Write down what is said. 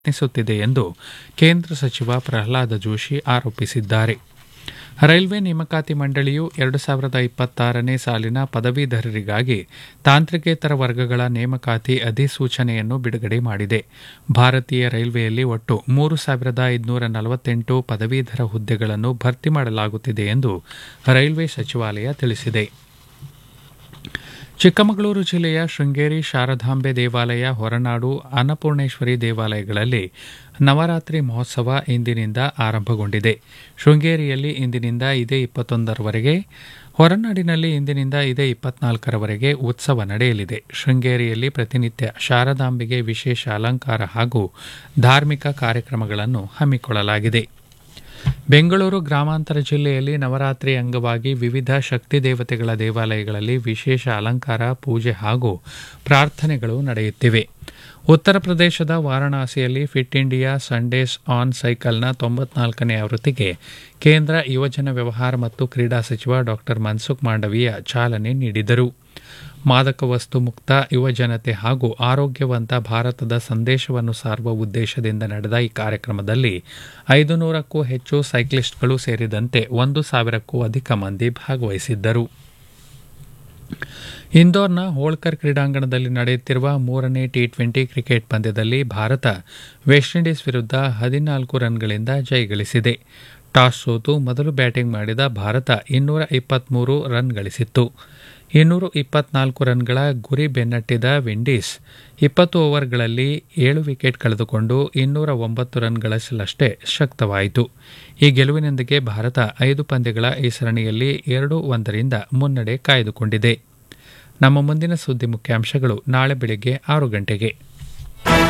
ಯತ್ನಿಸುತ್ತಿದೆ ಎಂದು ಕೇಂದ್ರ ಸಚಿವ ಪ್ರಹ್ಲಾದ ಜೋಶಿ ಆರೋಪಿಸಿದ್ದಾರೆ ರೈಲ್ವೆ ನೇಮಕಾತಿ ಮಂಡಳಿಯು ಎರಡು ಸಾವಿರದ ಇಪ್ಪತ್ತಾರನೇ ಸಾಲಿನ ಪದವೀಧರರಿಗಾಗಿ ತಾಂತ್ರಿಕೇತರ ವರ್ಗಗಳ ನೇಮಕಾತಿ ಅಧಿಸೂಚನೆಯನ್ನು ಬಿಡುಗಡೆ ಮಾಡಿದೆ ಭಾರತೀಯ ರೈಲ್ವೆಯಲ್ಲಿ ಒಟ್ಟು ಮೂರು ಸಾವಿರದ ಐದುನೂರ ನಲವತ್ತೆಂಟು ಪದವೀಧರ ಹುದ್ದೆಗಳನ್ನು ಭರ್ತಿ ಮಾಡಲಾಗುತ್ತಿದೆ ಎಂದು ರೈಲ್ವೆ ಸಚಿವಾಲಯ ತಿಳಿಸಿದೆ ಚಿಕ್ಕಮಗಳೂರು ಜಿಲ್ಲೆಯ ಶೃಂಗೇರಿ ಶಾರದಾಂಬೆ ದೇವಾಲಯ ಹೊರನಾಡು ಅನ್ನಪೂರ್ಣೇಶ್ವರಿ ದೇವಾಲಯಗಳಲ್ಲಿ ನವರಾತ್ರಿ ಮಹೋತ್ಸವ ಇಂದಿನಿಂದ ಆರಂಭಗೊಂಡಿದೆ ಶೃಂಗೇರಿಯಲ್ಲಿ ಇಂದಿನಿಂದ ಇದೇ ಇಪ್ಪತ್ತೊಂದರವರೆಗೆ ಹೊರನಾಡಿನಲ್ಲಿ ಇಂದಿನಿಂದ ಇದೇ ಇಪ್ಪತ್ನಾಲ್ಕರವರೆಗೆ ಉತ್ಸವ ನಡೆಯಲಿದೆ ಶೃಂಗೇರಿಯಲ್ಲಿ ಪ್ರತಿನಿತ್ಯ ಶಾರದಾಂಬೆಗೆ ವಿಶೇಷ ಅಲಂಕಾರ ಹಾಗೂ ಧಾರ್ಮಿಕ ಕಾರ್ಯಕ್ರಮಗಳನ್ನು ಹಮ್ಮಿಕೊಳ್ಳಲಾಗಿದೆ ಬೆಂಗಳೂರು ಗ್ರಾಮಾಂತರ ಜಿಲ್ಲೆಯಲ್ಲಿ ನವರಾತ್ರಿ ಅಂಗವಾಗಿ ವಿವಿಧ ಶಕ್ತಿ ದೇವತೆಗಳ ದೇವಾಲಯಗಳಲ್ಲಿ ವಿಶೇಷ ಅಲಂಕಾರ ಪೂಜೆ ಹಾಗೂ ಪ್ರಾರ್ಥನೆಗಳು ನಡೆಯುತ್ತಿವೆ ಉತ್ತರ ಪ್ರದೇಶದ ವಾರಣಾಸಿಯಲ್ಲಿ ಫಿಟ್ ಇಂಡಿಯಾ ಸಂಡೇಸ್ ಆನ್ ಸೈಕಲ್ನ ತೊಂಬತ್ನಾಲ್ಕನೇ ಆವೃತ್ತಿಗೆ ಕೇಂದ್ರ ಯುವಜನ ವ್ಯವಹಾರ ಮತ್ತು ಕ್ರೀಡಾ ಸಚಿವ ಡಾ ಮನ್ಸುಖ್ ಮಾಂಡವೀಯ ಚಾಲನೆ ನೀಡಿದರು ಮಾದಕ ವಸ್ತು ಮುಕ್ತ ಯುವಜನತೆ ಹಾಗೂ ಆರೋಗ್ಯವಂತ ಭಾರತದ ಸಂದೇಶವನ್ನು ಸಾರುವ ಉದ್ದೇಶದಿಂದ ನಡೆದ ಈ ಕಾರ್ಯಕ್ರಮದಲ್ಲಿ ಐದು ನೂರಕ್ಕೂ ಹೆಚ್ಚು ಸೈಕ್ಲಿಸ್ಟ್ಗಳು ಸೇರಿದಂತೆ ಒಂದು ಸಾವಿರಕ್ಕೂ ಅಧಿಕ ಮಂದಿ ಭಾಗವಹಿಸಿದ್ದರು ಇಂದೋರ್ನ ಹೋಳ್ಕರ್ ಕ್ರೀಡಾಂಗಣದಲ್ಲಿ ನಡೆಯುತ್ತಿರುವ ಮೂರನೇ ಟಿ ಟ್ವೆಂಟಿ ಕ್ರಿಕೆಟ್ ಪಂದ್ಯದಲ್ಲಿ ಭಾರತ ವೆಸ್ಟ್ ಇಂಡೀಸ್ ವಿರುದ್ಧ ಹದಿನಾಲ್ಕು ರನ್ಗಳಿಂದ ಜಯಗಳಿಸಿದೆ ಟಾಸ್ ಸೋತು ಮೊದಲು ಬ್ಯಾಟಿಂಗ್ ಮಾಡಿದ ಭಾರತ ಇನ್ನೂರ ಇಪ್ಪತ್ಮೂರು ರನ್ ಗಳಿಸಿತ್ತು ಇನ್ನೂರ ಇಪ್ಪತ್ನಾಲ್ಕು ರನ್ಗಳ ಗುರಿ ಬೆನ್ನಟ್ಟಿದ ವಿಂಡೀಸ್ ಇಪ್ಪತ್ತು ಓವರ್ಗಳಲ್ಲಿ ಏಳು ವಿಕೆಟ್ ಕಳೆದುಕೊಂಡು ಇನ್ನೂರ ಒಂಬತ್ತು ರನ್ ಗಳಿಸಲಷ್ಟೇ ಶಕ್ತವಾಯಿತು ಈ ಗೆಲುವಿನೊಂದಿಗೆ ಭಾರತ ಐದು ಪಂದ್ಯಗಳ ಈ ಸರಣಿಯಲ್ಲಿ ಎರಡು ಒಂದರಿಂದ ಮುನ್ನಡೆ ಕಾಯ್ದುಕೊಂಡಿದೆ ನಮ್ಮ ಮುಂದಿನ ಸುದ್ದಿ ಮುಖ್ಯಾಂಶಗಳು ನಾಳೆ ಬೆಳಗ್ಗೆ ಆರು ಗಂಟೆಗೆ